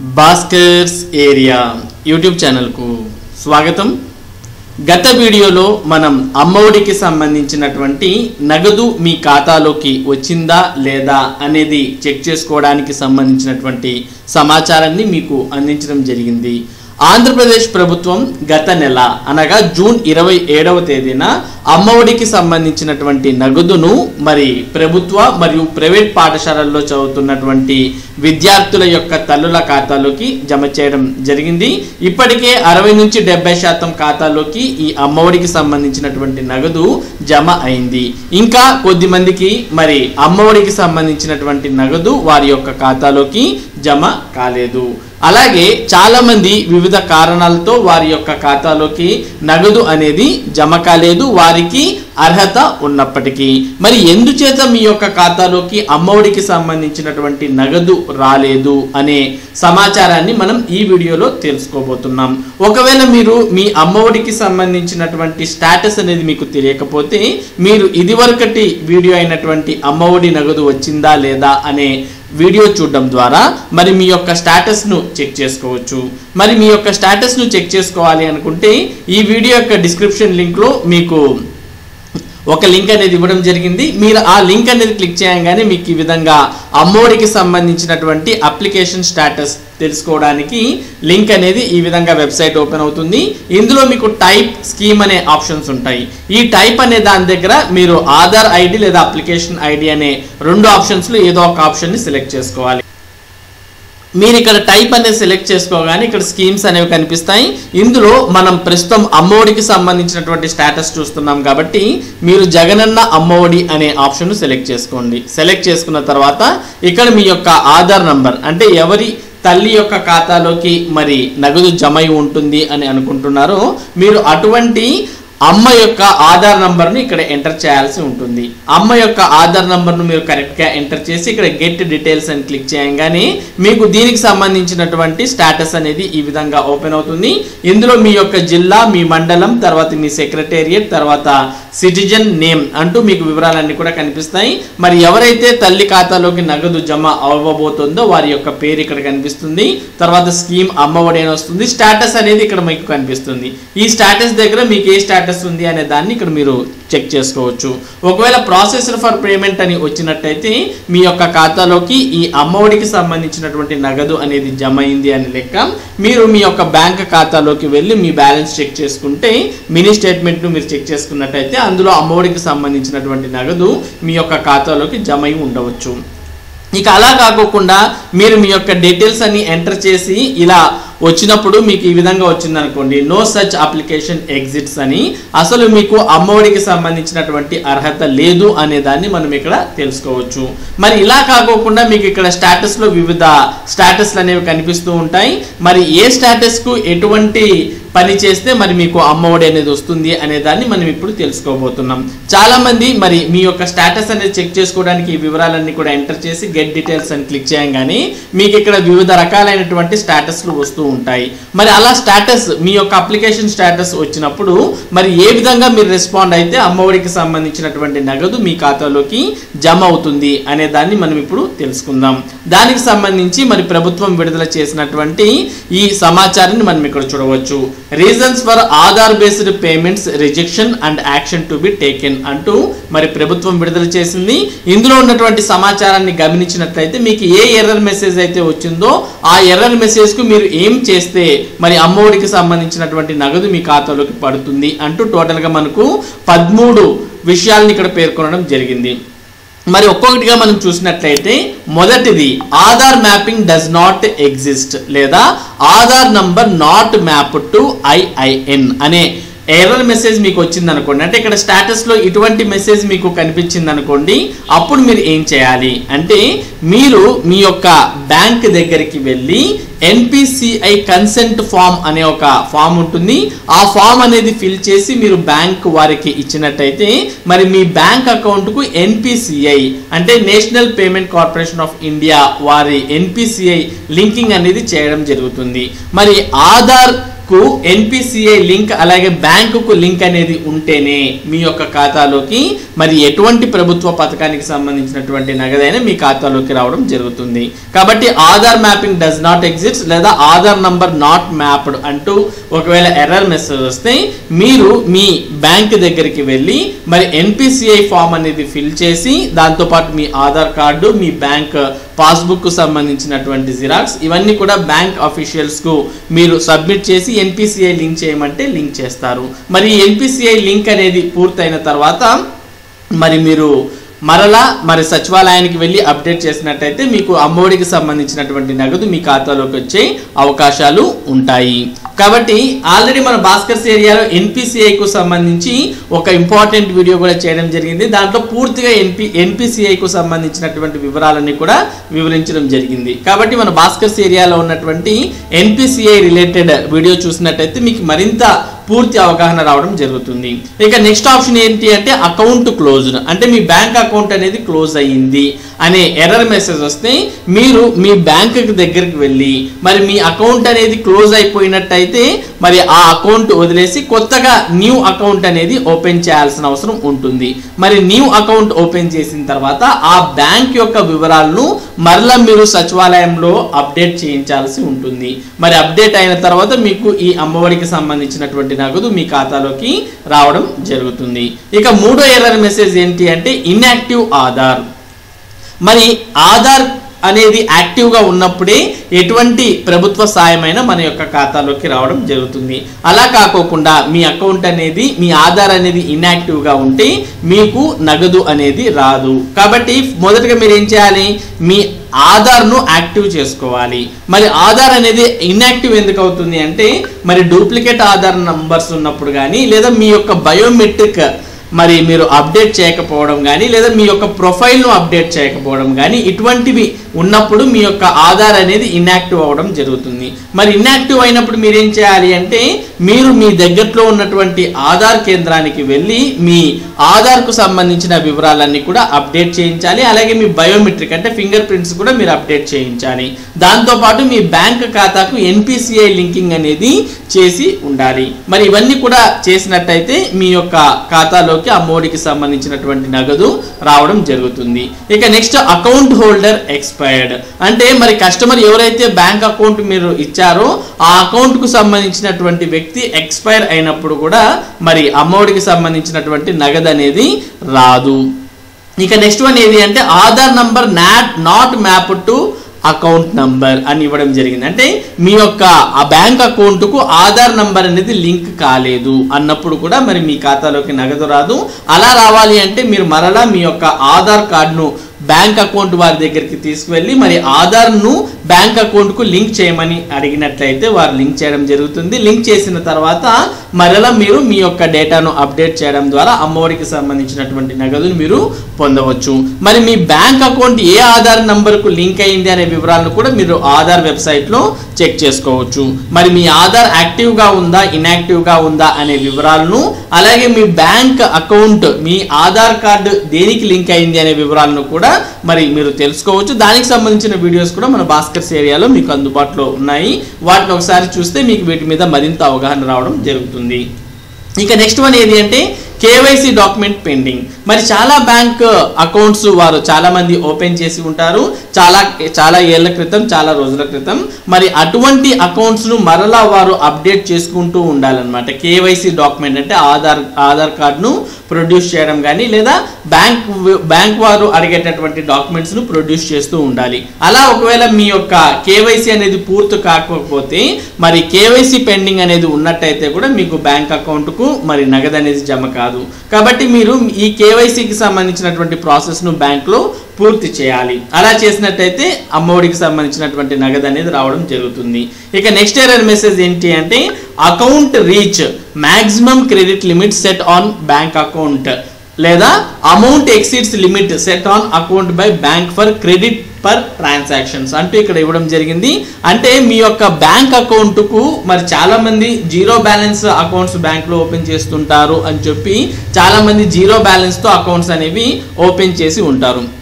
Bhaskar's area YouTube ఛానల్కు స్వాగతం గత వీడియోలో మనం అమ్మఒడికి సంబంధించినటువంటి నగదు మీ ఖాతాలోకి వచ్చిందా లేదా అనేది చెక్ చేసుకోవడానికి సంబంధించినటువంటి సమాచారాన్ని మీకు అందించడం జరిగింది ఆంధ్రప్రదేశ్ ప్రభుత్వం గత నెల అనగా జూన్ ఇరవై ఏడవ తేదీన అమ్మఒడికి సంబంధించినటువంటి నగదును మరి ప్రభుత్వ మరియు ప్రైవేట్ పాఠశాలల్లో చదువుతున్నటువంటి విద్యార్థుల యొక్క తల్లుల ఖాతాలోకి జమ చేయడం జరిగింది ఇప్పటికే అరవై నుంచి డెబ్బై శాతం ఖాతాలోకి ఈ అమ్మఒడికి సంబంధించినటువంటి నగదు జమ అయింది ఇంకా కొద్ది మందికి మరి అమ్మఒడికి సంబంధించినటువంటి నగదు వారి యొక్క ఖాతాలోకి జమ కాలేదు అలాగే చాలా మంది వివిధ కారణాలతో వారి యొక్క ఖాతాలోకి నగదు అనేది జమ కాలేదు వారికి అర్హత ఉన్నప్పటికీ మరి ఎందుచేత మీ యొక్క ఖాతాలోకి అమ్మఒడికి సంబంధించినటువంటి నగదు రాలేదు అనే సమాచారాన్ని మనం ఈ వీడియోలో తెలుసుకోబోతున్నాం ఒకవేళ మీరు మీ అమ్మఒడికి సంబంధించినటువంటి స్టేటస్ అనేది మీకు తెలియకపోతే మీరు ఇదివరకటి వీడియో అయినటువంటి అమ్మఒడి నగదు వచ్చిందా లేదా అనే వీడియో చూడడం ద్వారా మరి మీ యొక్క స్టేటస్ను చెక్ చేసుకోవచ్చు మరి మీ యొక్క స్టేటస్ను చెక్ చేసుకోవాలి అనుకుంటే ఈ వీడియో యొక్క డిస్క్రిప్షన్ లింక్లో మీకు ఒక లింక్ అనేది ఇవ్వడం జరిగింది మీరు ఆ లింక్ అనేది క్లిక్ చేయగానే మీకు ఈ విధంగా అమ్మోడికి సంబంధించినటువంటి అప్లికేషన్ స్టేటస్ తెలుసుకోవడానికి లింక్ అనేది ఈ విధంగా వెబ్సైట్ ఓపెన్ అవుతుంది ఇందులో మీకు టైప్ స్కీమ్ అనే ఆప్షన్స్ ఉంటాయి ఈ టైప్ అనే దాని దగ్గర మీరు ఆధార్ ఐడి లేదా అప్లికేషన్ ఐడి అనే రెండు ఆప్షన్స్లో ఏదో ఒక ఆప్షన్ని సెలెక్ట్ చేసుకోవాలి మీరు ఇక్కడ టైప్ అనేది సెలెక్ట్ చేసుకోగానే ఇక్కడ స్కీమ్స్ అనేవి కనిపిస్తాయి ఇందులో మనం ప్రస్తుతం అమ్మఒడికి సంబంధించినటువంటి స్టేటస్ చూస్తున్నాం కాబట్టి మీరు జగనన్న అమ్మఒడి అనే ఆప్షన్ సెలెక్ట్ చేసుకోండి సెలెక్ట్ చేసుకున్న తర్వాత ఇక్కడ మీ యొక్క ఆధార్ నంబర్ అంటే ఎవరి తల్లి యొక్క ఖాతాలోకి మరి నగదు జమ అయి ఉంటుంది అని అనుకుంటున్నారో మీరు అటువంటి అమ్మ యొక్క ఆధార్ నంబర్ను ఇక్కడ ఎంటర్ చేయాల్సి ఉంటుంది అమ్మ యొక్క ఆధార్ నంబర్ను మీరు కరెక్ట్గా ఎంటర్ చేసి ఇక్కడ గెట్ డీటెయిల్స్ అని క్లిక్ చేయగానే మీకు దీనికి సంబంధించినటువంటి స్టేటస్ అనేది ఈ విధంగా ఓపెన్ అవుతుంది ఇందులో మీ యొక్క జిల్లా మీ మండలం తర్వాత మీ సెక్రటేరియట్ తర్వాత సిటిజన్ నేమ్ అంటూ మీకు వివరాలన్నీ కూడా కనిపిస్తాయి మరి ఎవరైతే తల్లి ఖాతాలోకి నగదు జమ అవ్వబోతుందో వారి యొక్క పేరు ఇక్కడ కనిపిస్తుంది తర్వాత స్కీమ్ అమ్మఒడి అని వస్తుంది స్టేటస్ అనేది ఇక్కడ మీకు కనిపిస్తుంది ఈ స్టేటస్ దగ్గర మీకు ఏ స్టేటస్ ఉంది అనే దాన్ని ఇక్కడ మీరు చెక్ చేసుకోవచ్చు ఒకవేళ ప్రాసెసర్ ఫర్ పేమెంట్ అని వచ్చినట్టయితే మీ యొక్క ఖాతాలోకి ఈ అమ్మఒడికి సంబంధించినటువంటి నగదు అనేది జమ అయింది అని లెక్క మీరు మీ యొక్క బ్యాంక్ ఖాతాలోకి వెళ్ళి మీ బ్యాలెన్స్ చెక్ చేసుకుంటే మినీ స్టేట్మెంట్ను మీరు చెక్ చేసుకున్నట్టయితే అందులో అమ్మఒడికి సంబంధించినటువంటి నగదు మీ యొక్క ఖాతాలోకి జమ అయి ఉండవచ్చు ఇక అలా కాకోకుండా మీరు మీ యొక్క డీటెయిల్స్ అన్ని ఎంటర్ చేసి ఇలా వచ్చినప్పుడు మీకు ఈ విధంగా వచ్చింది అనుకోండి నో సచ్ అప్లికేషన్ ఎగ్జిట్స్ అని అసలు మీకు అమ్మఒడికి సంబంధించినటువంటి అర్హత లేదు అనే దాన్ని మనం ఇక్కడ తెలుసుకోవచ్చు మరి ఇలా కాకోకుండా మీకు ఇక్కడ స్టేటస్లో వివిధ స్టేటస్లు అనేవి కనిపిస్తూ ఉంటాయి మరి ఏ స్టేటస్కు ఎటువంటి పని చేస్తే మరి మీకు అమ్మఒడి అనేది వస్తుంది అనే దాన్ని మనం ఇప్పుడు తెలుసుకోబోతున్నాం చాలా మంది మరి మీ యొక్క స్టేటస్ అనేది చెక్ చేసుకోవడానికి ఈ వివరాలన్నీ కూడా ఎంటర్ చేసి గెట్ డీటెయిల్స్ అని క్లిక్ చేయగానే మీకు ఇక్కడ వివిధ రకాలైనటువంటి స్టేటస్లు వస్తూ ఉంటాయి మరి అలా స్టేటస్ మీ యొక్క అప్లికేషన్ స్టేటస్ వచ్చినప్పుడు మరి ఏ విధంగా మీరు రెస్పాండ్ అయితే అమ్మఒడికి సంబంధించినటువంటి నగదు మీ ఖాతాలోకి జమ అవుతుంది అనే దాన్ని మనం ఇప్పుడు తెలుసుకుందాం దానికి సంబంధించి మరి ప్రభుత్వం విడుదల చేసినటువంటి ఈ సమాచారాన్ని మనం ఇక్కడ చూడవచ్చు reasons for Aadhaar based payments rejection and action to be taken అంటూ మరి ప్రభుత్వం విడుదల చేసింది ఇందులో ఉన్నటువంటి సమాచారాన్ని గమనించినట్లయితే మీకు ఏ ఎర్రర్ మెసేజ్ అయితే వచ్చిందో ఆ ఎర్రర్ మెసేజ్ కు మీరు ఏం చేస్తే మరి అమ్మఒడికి సంబంధించినటువంటి నగదు మీ ఖాతాలోకి పడుతుంది అంటూ టోటల్ గా మనకు పదమూడు విషయాలను ఇక్కడ పేర్కొనడం జరిగింది మరి ఒక్కొక్కటిగా మనం చూసినట్లయితే మొదటిది Aadhaar mapping does not exist లేదా Aadhaar number not map to IIN అనే ఎర్రర్ మెసేజ్ మీకు వచ్చింది అనుకోండి అంటే ఇక్కడ స్టేటస్లో ఇటువంటి మెసేజ్ మీకు కనిపించింది అనుకోండి అప్పుడు మీరు ఏం చేయాలి అంటే మీరు మీ యొక్క బ్యాంక్ దగ్గరికి వెళ్ళి ఎన్పిసిఐ కన్సెంట్ ఫామ్ అనే ఒక ఫామ్ ఉంటుంది ఆ ఫామ్ అనేది ఫిల్ చేసి మీరు బ్యాంక్ వారికి ఇచ్చినట్టయితే మరి మీ బ్యాంక్ అకౌంట్కు ఎన్పిసిఐ అంటే national payment corporation of India వారి ఎన్పిసిఐ లింకింగ్ అనేది చేయడం జరుగుతుంది మరి ఆధార్ కు ఎన్పిసిఐ లింక్ అలాగే బ్యాంకుకు లింక్ అనేది ఉంటేనే మీ యొక్క ఖాతాలోకి మరి ఎటువంటి ప్రభుత్వ పథకానికి సంబంధించినటువంటి నగదైనా మీ ఖాతాలోకి రావడం జరుగుతుంది కాబట్టి Aadhaar mapping does not exist లేదా ఆధార్ నంబర్ నాట్ మ్యాప్డ్ అంటూ ఒకవేళ ఎర్రర్ మెసేజ్ వస్తే మీరు మీ బ్యాంక్ దగ్గరికి వెళ్ళి మరి ఎన్పిసిఐ ఫామ్ అనేది ఫిల్ చేసి దాంతోపాటు మీ ఆధార్ కార్డు మీ బ్యాంక్ పాస్బుక్ కు సంబంధించినటువంటి జిరాక్స్ ఇవన్నీ కూడా బ్యాంక్ అఫీషియల్స్ కు మీరు సబ్మిట్ చేసి ఎన్పిసిఐ లింక్ చేయమంటే లింక్ చేస్తారు మరి ఎన్పిసిఐ లింక్ అనేది పూర్తయిన తర్వాత మరి మీరు మరలా మరి సచివాలయానికి వెళ్ళి అప్డేట్ చేసినట్టయితే మీకు అమ్మఒడికి సంబంధించినటువంటి నగదు మీ ఖాతాలోకి వచ్చే అవకాశాలు ఉంటాయి కాబట్టి ఆల్రెడీ మన భాస్కర్స్ ఏరియాలో ఎన్పిసిఐ కు సంబంధించి ఒక ఇంపార్టెంట్ వీడియో కూడా చేయడం జరిగింది దాంట్లో పూర్తిగా ఎన్పి ఎన్పిసిఐ కు సంబంధించినటువంటి వివరాలన్నీ కూడా వివరించడం జరిగింది కాబట్టి మన భాస్కర్స్ ఏరియాలో ఉన్నటువంటి ఎన్పిసిఐ రిలేటెడ్ వీడియో చూసినట్టయితే మీకు మరింత పూర్తి అవగాహన రావడం జరుగుతుంది ఇక నెక్స్ట్ ఆప్షన్ ఏంటి అంటే అకౌంట్ క్లోజ్డ్ అంటే మీ బ్యాంక్ అకౌంట్ అనేది క్లోజ్ అయ్యింది అనే ఎర్రర్ మెసేజ్ వస్తే మీరు మీ బ్యాంక్ దగ్గరికి వెళ్ళి మరి మీ అకౌంట్ అనేది క్లోజ్ అయిపోయినట్టయితే మరి ఆ అకౌంట్ వదిలేసి కొత్తగా న్యూ అకౌంట్ అనేది ఓపెన్ చేయాల్సిన అవసరం ఉంటుంది మరి న్యూ అకౌంట్ ఓపెన్ చేసిన తర్వాత ఆ బ్యాంక్ యొక్క వివరాలను మరలా మీరు సచివాలయంలో అప్డేట్ చేయించాల్సి ఉంటుంది మరి అప్డేట్ అయిన తర్వాత మీకు ఈ అమ్మఒడికి సంబంధించినటువంటి నగదు మీ ఖాతాలోకి రావడం జరుగుతుంది ఇక మూడో ఎర్రర్ మెసేజ్ ఏంటి అంటే ఇన్యాక్టివ్ ఆధార్ మరి ఆధార్ అనేది యాక్టివ్గా ఉన్నప్పుడే ఎటువంటి ప్రభుత్వ సాయమైన మన యొక్క ఖాతాలోకి రావడం జరుగుతుంది అలా కాకోకుండా మీ అకౌంట్ అనేది మీ ఆధార్ అనేది ఇన్యాక్టివ్గా ఉంటే మీకు నగదు అనేది రాదు కాబట్టి మొదటగా మీరు ఏం చేయాలి మీ ఆధార్ను యాక్టివ్ చేసుకోవాలి మరి ఆధార్ అనేది ఇన్యాక్టివ్ ఎందుకు అవుతుంది అంటే మరి డూప్లికేట్ ఆధార్ నంబర్స్ ఉన్నప్పుడు కానీ లేదా మీ యొక్క బయోమెట్రిక్ మరి మీరు అప్డేట్ చేయకపోవడం కానీ లేదా మీ యొక్క ప్రొఫైల్ను అప్డేట్ చేయకపోవడం కానీ ఇటువంటివి ఉన్నప్పుడు మీ యొక్క ఆధార్ అనేది ఇన్యాక్టివ్ అవ్వడం జరుగుతుంది మరి ఇన్యాక్టివ్ అయినప్పుడు మీరు ఏం చేయాలి అంటే మీరు మీ దగ్గరలో ఉన్నటువంటి ఆధార్ కేంద్రానికి వెళ్ళి మీ ఆధార్కు సంబంధించిన వివరాలన్నీ కూడా అప్డేట్ చేయించాలి అలాగే మీ బయోమెట్రిక్ అంటే ఫింగర్ ప్రింట్స్ కూడా మీరు అప్డేట్ చేయించాలి దాంతోపాటు మీ బ్యాంక్ ఖాతాకు ఎన్పిసిఐ లింకింగ్ అనేది చేసి ఉండాలి మరి ఇవన్నీ కూడా చేసినట్టయితే మీ యొక్క ఖాతాలోకి అమ్మఒడికి సంబంధించినటువంటి నగదు రావడం జరుగుతుంది ఇక నెక్స్ట్ అకౌంట్ హోల్డర్ ఎక్స్పైర్డ్ అంటే మరి కస్టమర్ ఎవరైతే బ్యాంక్ అకౌంట్ మీరు ఇచ్చారో ఆ అకౌంట్ కు సంబంధించినటువంటి వ్యక్తి ఎక్స్పైర్ అయినప్పుడు కూడా మరి అమ్మఒడికి సంబంధించినటువంటి నగదు అనేది రాదు ఇక నెక్స్ట్ వన్ ఏది అంటే Aadhaar number not not map to account number అని ఇవ్వడం జరిగింది అంటే మీ యొక్క ఆ బ్యాంక్ అకౌంట్కు ఆధార్ నంబర్ అనేది లింక్ కాలేదు అన్నప్పుడు కూడా మరి మీ ఖాతాలోకి నగదు రాదు అలా రావాలి అంటే మీరు మరలా మీ యొక్క ఆధార్ కార్డును బ్యాంక్ అకౌంట్ వారి దగ్గరికి తీసుకువెళ్ళి మరి ఆధార్ను బ్యాంక్ అకౌంట్కు లింక్ చేయమని అడిగినట్లయితే వారు లింక్ చేయడం జరుగుతుంది లింక్ చేసిన తర్వాత మరలా మీరు మీ యొక్క డేటాను అప్డేట్ చేయడం ద్వారా అమ్మఒడికి సంబంధించినటువంటి నగదును మీరు పొందవచ్చు మరి మీ బ్యాంక్ అకౌంట్ ఏ ఆధార్ నంబర్కు లింక్ అయింది అనే వివరాలను కూడా మీరు ఆధార్ వెబ్సైట్లో చెక్ చేసుకోవచ్చు మరి మీ ఆధార్ యాక్టివ్గా ఉందా ఇన్యాక్టివ్గా ఉందా అనే వివరాలను అలాగే మీ బ్యాంక్ అకౌంట్ మీ ఆధార్ కార్డు దేనికి లింక్ అయింది అనే వివరాలను కూడా మరి మీరు తెలుసుకోవచ్చు దానికి సంబంధించిన వీడియోస్ కూడా మన భాస్కర్స్ ఏరియాలో మీకు అందుబాటులో ఉన్నాయి వాటిని ఒకసారి చూస్తే మీకు వీటి మీద మరింత అవగాహన రావడం జరుగుతుంది ఇక నెక్స్ట్ వన్ ఏది అంటే కేవైసీ డాక్యుమెంట్ పెండింగ్ మరి చాలా బ్యాంక్ అకౌంట్స్ వారు చాలా మంది ఓపెన్ చేసి ఉంటారు చాలా చాలా ఏళ్ల క్రితం చాలా రోజుల క్రితం మరి అటువంటి అకౌంట్స్ ను మరలా వారు అప్డేట్ చేసుకుంటూ ఉండాలన్నమాట కేవైసీ డాక్యుమెంట్ అంటే ఆధార్ ఆధార్ కార్డును ప్రొడ్యూస్ చేయడం కానీ లేదా బ్యాంక్ బ్యాంక్ వారు అడిగేటటువంటి డాక్యుమెంట్స్ ను ప్రొడ్యూస్ చేస్తూ ఉండాలి అలా ఒకవేళ మీ యొక్క కేవైసీ అనేది పూర్తి కాకపోతే మరి కేవైసీ పెండింగ్ అనేది ఉన్నట్టయితే కూడా మీకు బ్యాంక్ అకౌంట్కు మరి నగదు అనేది జమ కాదు కాబట్టి మీరు ఈ కేవైసీకి సంబంధించినటువంటి ప్రాసెస్ను బ్యాంక్లో పూర్తి చేయాలి అలా చేసినట్టయితే అమ్మఒడికి సంబంధించినటువంటి నగదు అనేది రావడం జరుగుతుంది ఇక నెక్స్ట్ ఎర్రర్ మెసేజ్ ఏంటి అంటే account reach maximum credit limit set on bank account లేదా amount exceeds limit set on account by bank for credit per transactions అంటూ ఇక్కడ ఇవ్వడం జరిగింది అంటే మీ యొక్క బ్యాంక్ అకౌంట్కు మరి చాలా మంది జీరో బ్యాలెన్స్ అకౌంట్స్ బ్యాంక్లో ఓపెన్ చేస్తుంటారు అని చెప్పి చాలా మంది జీరో బ్యాలెన్స్తో అకౌంట్స్ అనేవి ఓపెన్ చేసి ఉంటారు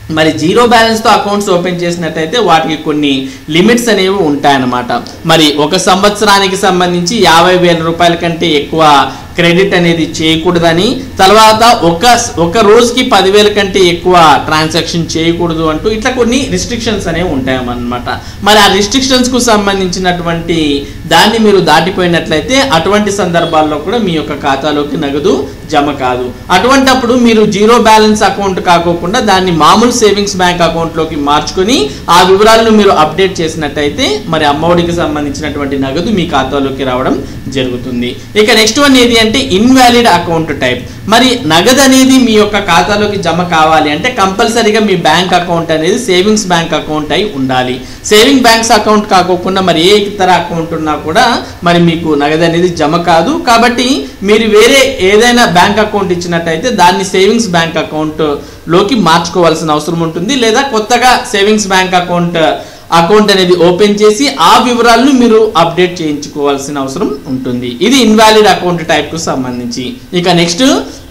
మరి జీరో బ్యాలెన్స్తో అకౌంట్స్ ఓపెన్ చేసినట్టయితే వాటికి కొన్ని లిమిట్స్ అనేవి ఉంటాయన్నమాట మరి ఒక సంవత్సరానికి సంబంధించి యాభై వేల రూపాయల కంటే ఎక్కువ క్రెడిట్ అనేది చేయకూడదని తర్వాత ఒక ఒక రోజుకి పదివేల కంటే ఎక్కువ ట్రాన్సాక్షన్ చేయకూడదు అంటూ ఇట్లా కొన్ని రిస్ట్రిక్షన్స్ అనేవి ఉంటాయన్నమాట మరి ఆ రిస్ట్రిక్షన్స్కు సంబంధించినటువంటి దాన్ని మీరు దాటిపోయినట్లయితే అటువంటి సందర్భాల్లో కూడా మీ యొక్క ఖాతాలోకి నగదు జమ కాదు అటువంటప్పుడు మీరు జీరో బ్యాలెన్స్ అకౌంట్ కాకోకుండా దాన్ని మామూలు సేవింగ్స్ బ్యాంక్ అకౌంట్లోకి మార్చుకొని ఆ వివరాలను మీరు అప్డేట్ చేసినట్టయితే మరి అమ్మఒడికి సంబంధించినటువంటి నగదు మీ ఖాతాలోకి రావడం జరుగుతుంది ఇక నెక్స్ట్ వన్ ఏది అంటే ఇన్వాలిడ్ అకౌంట్ టైప్ మరి నగదు అనేది మీ యొక్క ఖాతాలోకి జమ కావాలి అంటే కంపల్సరీగా మీ బ్యాంక్ అకౌంట్ అనేది సేవింగ్స్ బ్యాంక్ అకౌంట్ అయి ఉండాలి సేవింగ్ బ్యాంక్స్ అకౌంట్ కాకోకుండా మరి ఏ ఇతర అకౌంట్ ఉన్నా కూడా మరి మీకు నగదు అనేది జమ కాదు కాబట్టి మీరు వేరే ఏదైనా బ్యాంక్ అకౌంట్ ఇచ్చినట్టయితే దాన్ని సేవింగ్స్ బ్యాంక్ అకౌంట్ లోకి మార్చుకోవాల్సిన అవసరం ఉంటుంది లేదా కొత్తగా సేవింగ్స్ బ్యాంక్ అకౌంట్ అకౌంట్ అనేది ఓపెన్ చేసి ఆ వివరాలను మీరు అప్డేట్ చేయించుకోవాల్సిన అవసరం ఉంటుంది ఇది ఇన్వాలిడ్ అకౌంట్ టైప్కు సంబంధించి ఇక next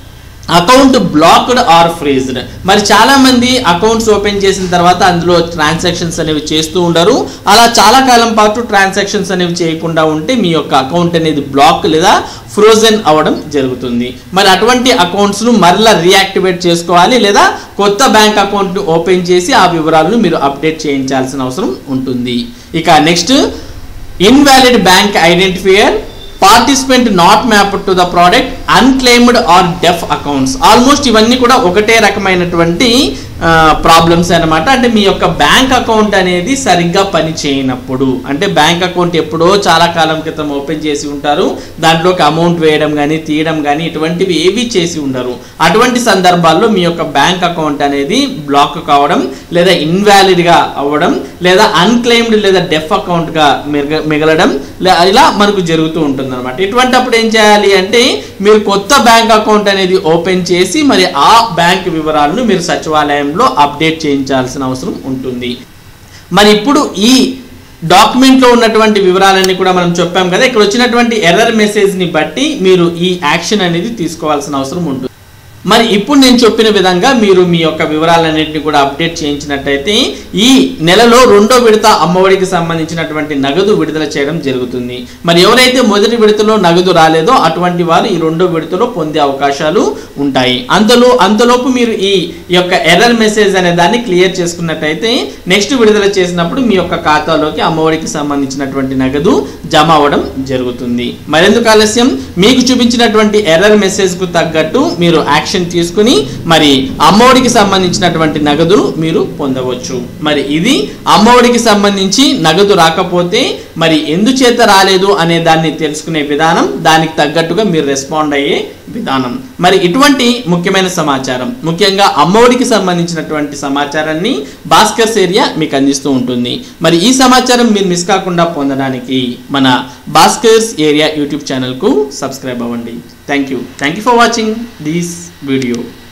account blocked or freezed మరి చాలా మంది అకౌంట్స్ ఓపెన్ చేసిన తర్వాత అందులో ట్రాన్సాక్షన్స్ అనేవి చేస్తూ ఉండరు అలా చాలా కాలం పాటు ట్రాన్సాక్షన్స్ అనేవి చేయకుండా ఉంటే మీ యొక్క అకౌంట్ అనేది బ్లాక్ లేదా ఫ్రోజన్ అవ్వడం జరుగుతుంది మరి అటువంటి అకౌంట్స్ను మరలా రీయాక్టివేట్ చేసుకోవాలి లేదా కొత్త బ్యాంక్ అకౌంట్ను ఓపెన్ చేసి ఆ వివరాలను మీరు అప్డేట్ చేయించాల్సిన అవసరం ఉంటుంది ఇక next invalid bank identifier participant not map to the product unclaimed or DEAF accounts almost ఇవన్నీ కూడా ఒకటే రకమైనటువంటి ప్రాబ్లమ్స్ అన్నమాట అంటే మీ యొక్క బ్యాంక్ అకౌంట్ అనేది సరిగ్గా పని చేయనప్పుడు అంటే బ్యాంక్ అకౌంట్ ఎప్పుడో చాలా కాలం క్రితం ఓపెన్ చేసి ఉంటారు దాంట్లోకి అమౌంట్ వేయడం కానీ తీయడం కానీ ఇటువంటివి ఏవి చేసి ఉండరు అటువంటి సందర్భాల్లో మీ యొక్క బ్యాంక్ అకౌంట్ అనేది బ్లాక్ కావడం లేదా ఇన్వాలిడ్గా అవ్వడం లేదా అన్క్లెయిమ్డ్ లేదా డెఫ్ అకౌంట్గా మిగ మిగలడం లే- ఇలా మనకు జరుగుతూ ఉంటుంది అనమాట ఇటువంటప్పుడు ఏం చేయాలి అంటే మీరు కొత్త బ్యాంక్ అకౌంట్ అనేది ఓపెన్ చేసి మరి ఆ బ్యాంక్ వివరాలను మీరు సచివాలయంలో అప్డేట్ చేయించాల్సిన అవసరం ఉంటుంది మరి ఇప్పుడు ఈ డాక్యుమెంట్లో ఉన్నటువంటి వివరాలన్నీ కూడా మనం చెప్పాం కదా ఇక్కడ వచ్చినటువంటి ఎర్రర్ మెసేజ్ని బట్టి మీరు ఈ యాక్షన్ అనేది తీసుకోవాల్సిన అవసరం ఉంటుంది మరి ఇప్పుడు నేను చెప్పిన విధంగా మీరు మీ యొక్క వివరాలన్నింటినీ కూడా అప్డేట్ చేయించినట్టయితే ఈ నెలలో రెండో విడత అమ్మఒడికి సంబంధించినటువంటి నగదు విడుదల చేయడం జరుగుతుంది మరి ఎవరైతే మొదటి విడతలో నగదు రాలేదో అటువంటి వారు ఈ రెండో విడతలో పొందే అవకాశాలు ఉంటాయి అంతలో అంతలోపు మీరు ఈ యొక్క ఎర్రర్ మెసేజ్ అనే దాన్ని క్లియర్ చేసుకున్నట్టయితే నెక్స్ట్ విడుదల చేసినప్పుడు మీ యొక్క ఖాతాలోకి అమ్మఒడికి సంబంధించినటువంటి నగదు జమ అవ్వడం జరుగుతుంది మరెందుకు ఆలస్యం మీకు చూపించినటువంటి ఎర్రర్ మెసేజ్ కు తగ్గట్టు మీరు యాక్షన్ తీసుకుని మరి అమ్మఒడికి సంబంధించినటువంటి నగదును మీరు పొందవచ్చు మరి ఇది అమ్మఒడికి సంబంధించి నగదు రాకపోతే మరి ఎందుచేత రాలేదు అనే దాన్ని తెలుసుకునే విధానం దానికి తగ్గట్టుగా మీరు రెస్పాండ్ అయ్యే విధానం మరి ఇటువంటి ముఖ్యమైన సమాచారం ముఖ్యంగా అమ్మఒడికి సంబంధించినటువంటి సమాచారాన్ని భాస్కర్స్ ఏరియా మీకు అందిస్తూ ఉంటుంది మరి ఈ సమాచారం మీరు మిస్ కాకుండా పొందడానికి మన భాస్కర్స్ ఏరియా యూట్యూబ్ ఛానల్కు సబ్స్క్రైబ్ అవ్వండి thank you thank you for watching this video